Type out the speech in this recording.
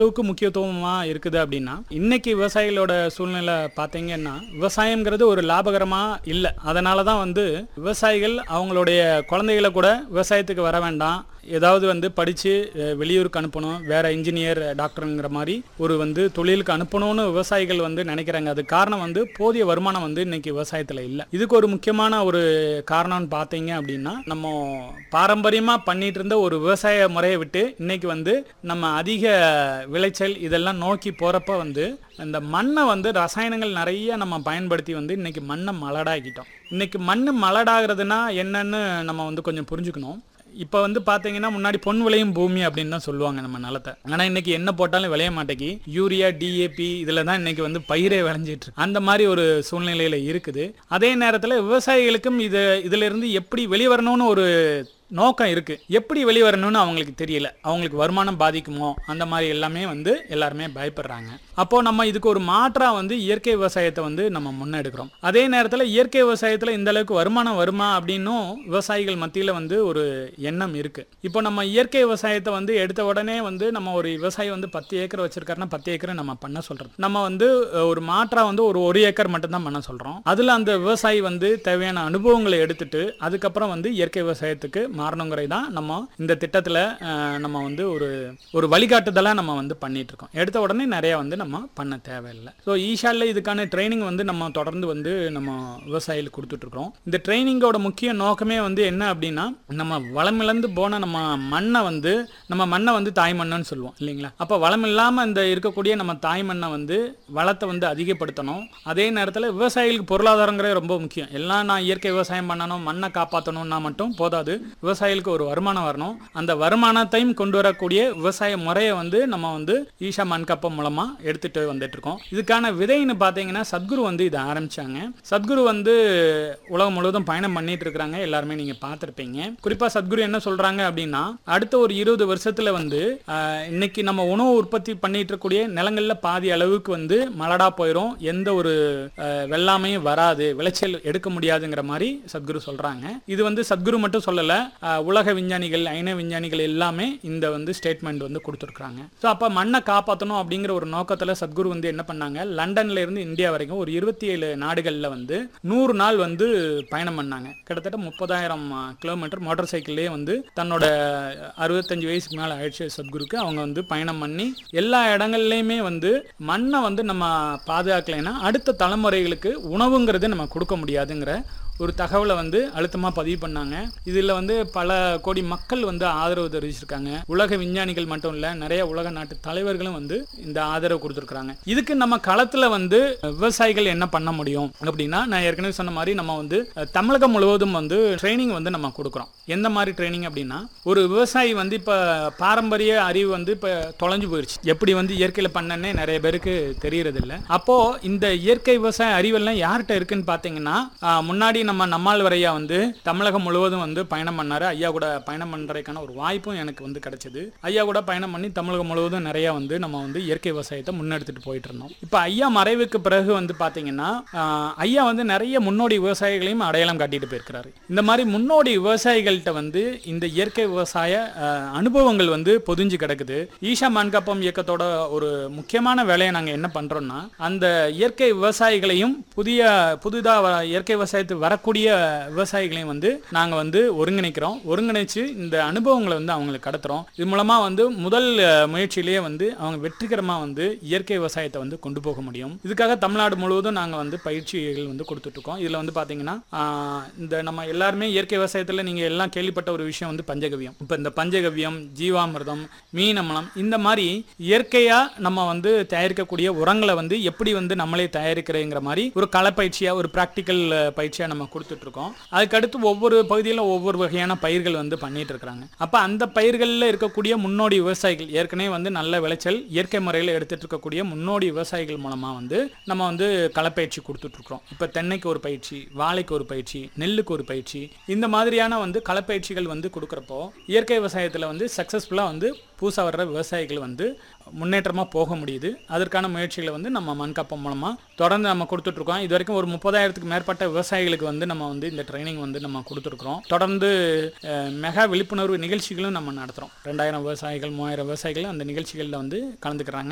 அளவுக்கு முக்கியத்துவமா இருக்குது அப்படின்னா இன்னைக்கு விவசாயிகளோட சூழ்நிலை பார்த்தீங்கன்னா விவசாயம்ங்கிறது ஒரு லாபகரமா இல்லை அதனால தான் வந்து விவசாயிகள் அவங்களுடைய குழந்தைகளை கூட விவசாயத்துக்கு வர வேண்டாம் ஏதாவது வந்து படித்து வெளியூருக்கு அனுப்பணும் வேற இன்ஜினியர் டாக்டருங்கிற மாதிரி ஒரு வந்து தொழிலுக்கு அனுப்பணும்னு விவசாயிகள் வந்து நினைக்கிறாங்க அது காரணம் வந்து போதிய வருமானம் வந்து இன்னைக்கு விவசாயத்தில் இல்லை இதுக்கு ஒரு முக்கியமான ஒரு காரணம்னு பார்த்தீங்க அப்படின்னா நம்ம பாரம்பரியமாக பண்ணிட்டு இருந்த ஒரு விவசாய முறையை விட்டு இன்னைக்கு வந்து நம்ம அதிக விளைச்சல் இதெல்லாம் நோக்கி போகிறப்ப வந்து இந்த மண்ணை வந்து ரசாயனங்கள் நிறைய நம்ம பயன்படுத்தி வந்து இன்னைக்கு மண்ணை மலடாக்கிட்டோம் இன்னைக்கு மண் மலடாகிறதுனா என்னன்னு நம்ம வந்து கொஞ்சம் புரிஞ்சுக்கணும் இப்போ வந்து பார்த்தீங்கன்னா முன்னாடி பொன் விளையும் பூமி அப்படின்னு தான் சொல்லுவாங்க நம்ம நிலத்தை ஆனால் இன்னைக்கு என்ன போட்டாலும் விளைய மாட்டேங்கி யூரியா டிஏபி இதில் தான் இன்னைக்கு வந்து பயிரே விளைஞ்சிட்டு இருக்கு அந்த மாதிரி ஒரு சூழ்நிலையில் இருக்குது அதே நேரத்தில் விவசாயிகளுக்கும் இது இதுல இருந்து எப்படி வெளிவரணும்னு ஒரு நோக்கம் இருக்கு எப்படி வெளிவரணும்னு அவங்களுக்கு தெரியல அவங்களுக்கு வருமானம் பாதிக்குமோ அந்த மாதிரி எல்லாமே வந்து எல்லாருமே பயப்படுறாங்க அப்போ நம்ம இதுக்கு ஒரு மாற்றா வந்து இயற்கை விவசாயத்தை வந்து நம்ம முன்னெடுக்கிறோம் அதே நேரத்தில் இயற்கை விவசாயத்தில் இந்த அளவுக்கு வருமானம் வருமா அப்படின்னும் விவசாயிகள் மத்தியில் வந்து ஒரு எண்ணம் இருக்கு இப்போ நம்ம இயற்கை விவசாயத்தை வந்து எடுத்த உடனே வந்து நம்ம ஒரு விவசாயி வந்து பத்து ஏக்கர் வச்சிருக்காருன்னா பத்து ஏக்கரை நம்ம பண்ண சொல்றது நம்ம வந்து அஹ், ஒரு மாற்றா வந்து ஒரு ஒரு ஏக்கர் மட்டும்தான் பண்ண சொல்றோம் அதுல அந்த விவசாயி வந்து தேவையான அனுபவங்களை எடுத்துட்டு அதுக்கப்புறம் வந்து இயற்கை விவசாயத்துக்கு மாறணுங்கிறது தான் நம்ம இந்த திட்டத்துல அஹ், நம்ம வந்து ஒரு ஒரு வழிகாட்டுதலா நம்ம வந்து பண்ணிட்டு இருக்கோம் எடுத்த உடனே நிறைய வந்து நம்ம பண்ண தேவையில்லை ஸோ ஈஷால இதுக்கான ட்ரைனிங் வந்து நம்ம தொடர்ந்து வந்து நம்ம விவசாயிகளுக்கு கொடுத்துட்டு இருக்கோம் இந்த ட்ரைனிங்கோட முக்கிய நோக்கமே வந்து என்ன அப்படின்னா நம்ம வளமிழந்து போன நம்ம மண்ணை வந்து நம்ம மண்ணை வந்து தாய் மண்ணுன்னு சொல்லுவோம் இல்லைங்களா அப்போ வளம் இல்லாமல் இந்த இருக்கக்கூடிய நம்ம தாய் மண்ணை வந்து வளத்தை வந்து அதிகப்படுத்தணும் அதே நேரத்தில் விவசாயிகளுக்கு பொருளாதாரங்கிறது ரொம்ப முக்கியம் எல்லாம் நான் இயற்கை விவசாயம் பண்ணணும் மண்ணை காப்பாற்றணும்னா மட்டும் போதாது விவசாயிகளுக்கு ஒரு வருமானம் வரணும் அந்த வருமானத்தையும் கொண்டு வரக்கூடிய விவசாய முறையை வந்து நம்ம வந்து ஈஷா மண்கப்பம் மூலமா எடுத்துட்டு வந்துட்டு இருக்கோம் இதுக்கான விதைன்னு பார்த்தீங்கன்னா சத்குரு வந்து இதை ஆரம்பிச்சாங்க சத்குரு வந்து உலகம் முழுவதும் பயணம் பண்ணிட்டு இருக்கிறாங்க எல்லாருமே நீங்க பார்த்துருப்பீங்க குறிப்பா சத்குரு என்ன சொல்றாங்க அப்படின்னா அடுத்த ஒரு இருபது வருஷத்துல வந்து ஆஹ், இன்னைக்கு நம்ம உணவு உற்பத்தி பண்ணிட்டு இருக்கக்கூடிய நிலங்கள்ல பாதி அளவுக்கு வந்து மலடா போயிடும் எந்த ஒரு ஆஹ், வெள்ளாமையும் வராது விளைச்சல் எடுக்க முடியாதுங்கிற மாதிரி சத்குரு சொல்றாங்க இது வந்து சத்குரு மட்டும் சொல்லல ஆஹ், உலக விஞ்ஞானிகள் ஐன விஞ்ஞானிகள் எல்லாமே இந்த வந்து ஸ்டேட்மெண்ட் வந்து கொடுத்துருக்காங்க ஸோ அப்போ மண்ணை காப்பாற்றணும் அப்படிங்கிற ஒரு நோக்கத்தில் சத்குரு வந்து என்ன பண்ணாங்க லண்டன்ல இருந்து இந்தியா வரைக்கும் ஒரு இருபத்தி ஏழு நாடுகளில் வந்து நூறு நாள் வந்து பயணம் பண்ணாங்க கிட்டத்தட்ட முப்பதாயிரம் கிலோமீட்டர் மோட்டார் சைக்கிள்லேயே வந்து தன்னோட அறுபத்தஞ்சு வயசுக்கு மேலே ஆயிடுச்சு சத்குருக்கு அவங்க வந்து பயணம் பண்ணி எல்லா இடங்கள்லையுமே வந்து மண்ணை வந்து நம்ம பாதுகாக்கலைன்னா அடுத்த தலைமுறைகளுக்கு உணவுங்கிறது நம்ம கொடுக்க முடியாதுங்கிற ஒரு தகவலை வந்து அழுத்தமாக பதிவு பண்ணாங்க இதில் வந்து பல கோடி மக்கள் வந்து ஆதரவு தெரிவிச்சிருக்காங்க உலக விஞ்ஞானிகள் மட்டும் இல்லை நிறைய உலக நாட்டு தலைவர்களும் வந்து இந்த ஆதரவு கொடுத்துருக்குறாங்க இதுக்கு நம்ம களத்தில் வந்து விவசாயிகள் என்ன பண்ண முடியும் அப்படின்னா நான் ஏற்கனவே சொன்ன மாதிரி நம்ம வந்து அஹ், தமிழகம் முழுவதும் வந்து ட்ரைனிங் வந்து நம்ம கொடுக்குறோம் எந்த மாதிரி ட்ரைனிங் அப்படின்னா ஒரு விவசாயி வந்து இப்போ பாரம்பரிய அறிவு வந்து இப்போ தொலைஞ்சு போயிடுச்சு எப்படி வந்து இயற்கையில் பண்ணனே நிறைய பேருக்கு தெரியறதில்ல அப்போ இந்த இயற்கை விவசாய அறிவெல்லாம் யார்கிட்ட இருக்குன்னு பார்த்தீங்கன்னா ஆஹ், முன்னாடி நம்ம நம்மால் வரையா வந்து தமிழகம் முழுவதும் வந்து பயணம் பண்ணாரு ஐயா கூட பயணம் பண்றதுக்கான ஒரு வாய்ப்பும் எனக்கு வந்து கிடைச்சது ஐயா கூட பயணம் பண்ணி தமிழகம் முழுவதும் நிறைய வந்து நம்ம வந்து இயற்கை விவசாயத்தை முன்னெடுத்துட்டு போயிட்டு இருந்தோம் இப்போ ஐயா மறைவுக்கு பிறகு வந்து பார்த்தீங்கன்னா ஆஹ், ஐயா வந்து நிறைய முன்னோடி விவசாயிகளையும் அடையாளம் காட்டிட்டு போயிருக்கிறாரு இந்த மாதிரி முன்னோடி விவசாயிகள்கிட்ட வந்து இந்த இயற்கை விவசாய ஆஹ், அனுபவங்கள் வந்து பொதிஞ்சு கிடக்குது ஈஷா மண்காப்பம் இயக்கத்தோட ஒரு முக்கியமான வேலையை நாங்கள் என்ன பண்றோம்னா அந்த இயற்கை விவசாயிகளையும் புதிய புதிதாக இயற்கை விவசாயத்துக்கு வரக்கூடிய விவசாயிகளையும் வந்து நாங்கள் வந்து ஒருங்கிணைக்கிறோம் ஒருங்கிணைச்சு இந்த அனுபவங்களை வந்து அவங்களுக்கு கடத்துறோம் இது மூலமா வந்து முதல் அஹ், முயற்சியிலேயே வந்து அவங்க வெற்றிகரமாக வந்து இயற்கை விவசாயத்தை வந்து கொண்டு போக முடியும் இதுக்காக தமிழ்நாடு முழுவதும் நாங்கள் வந்து பயிற்சிகள் வந்து கொடுத்துட்டு இருக்கோம் இதில் வந்து பார்த்தீங்கன்னா ஆஹ், இந்த நம்ம எல்லாருமே இயற்கை விவசாயத்தில் நீங்கள் எல்லாம் கேள்விப்பட்ட ஒரு விஷயம் வந்து பஞ்சகவியம் இப்போ இந்த பஞ்சகவியம் ஜீவாமிர்தம் மீன் அமிலம் இந்த மாதிரி இயற்கையாக நம்ம வந்து தயாரிக்கக்கூடிய உரங்களை வந்து எப்படி வந்து நம்மளே தயாரிக்கிறேங்கிற மாதிரி ஒரு களப்பயிற்சியாக ஒரு ப்ராக்டிக்கல் பயிற்சியாக நம்ம கொடுத்துட்டு இருக்கோம் அதுக்கடுத்து ஒவ்வொரு பகுதியில் ஒவ்வொரு வகையான பயிர்கள் வந்து பண்ணிட்டு இருக்கிறாங்க அப்போ அந்த பயிர்களில் இருக்கக்கூடிய முன்னோடி விவசாயிகள் ஏற்கனவே வந்து நல்ல விளைச்சல் இயற்கை முறையில் எடுத்துட்டு இருக்கக்கூடிய முன்னோடி விவசாயிகள் மூலமாக வந்து நம்ம வந்து களப்பயிற்சி கொடுத்துட்டு இருக்கிறோம் இப்போ தென்னைக்கு ஒரு பயிற்சி வாழைக்கு ஒரு பயிற்சி நெல்லுக்கு ஒரு பயிற்சி இந்த மாதிரியான வந்து களப்பயிற்சிகள் வந்து கொடுக்குறப்போ இயற்கை விவசாயத்தில் வந்து சக்ஸஸ்ஃபுல்லாக வந்து புதுசாக வர்ற விவசாயிகள் வந்து முன்னேற்றமாக போக முடியுது அதற்கான முயற்சிகளை வந்து நம்ம மண்காப்பம் மூலமாக தொடர்ந்து நம்ம கொடுத்துட்ருக்கோம் இது வரைக்கும் ஒரு முப்பதாயிரத்துக்கு மேற்பட்ட விவசாயிகளுக்கு வந்து நம்ம வந்து இந்த ட்ரைனிங் வந்து நம்ம கொடுத்துருக்குறோம் தொடர்ந்து அஹ், மெகா விழிப்புணர்வு நிகழ்ச்சிகளும் நம்ம நடத்துகிறோம் ரெண்டாயிரம் விவசாயிகள் மூவாயிரம் விவசாயிகள் அந்த நிகழ்ச்சிகளில் வந்து கலந்துக்கிறாங்க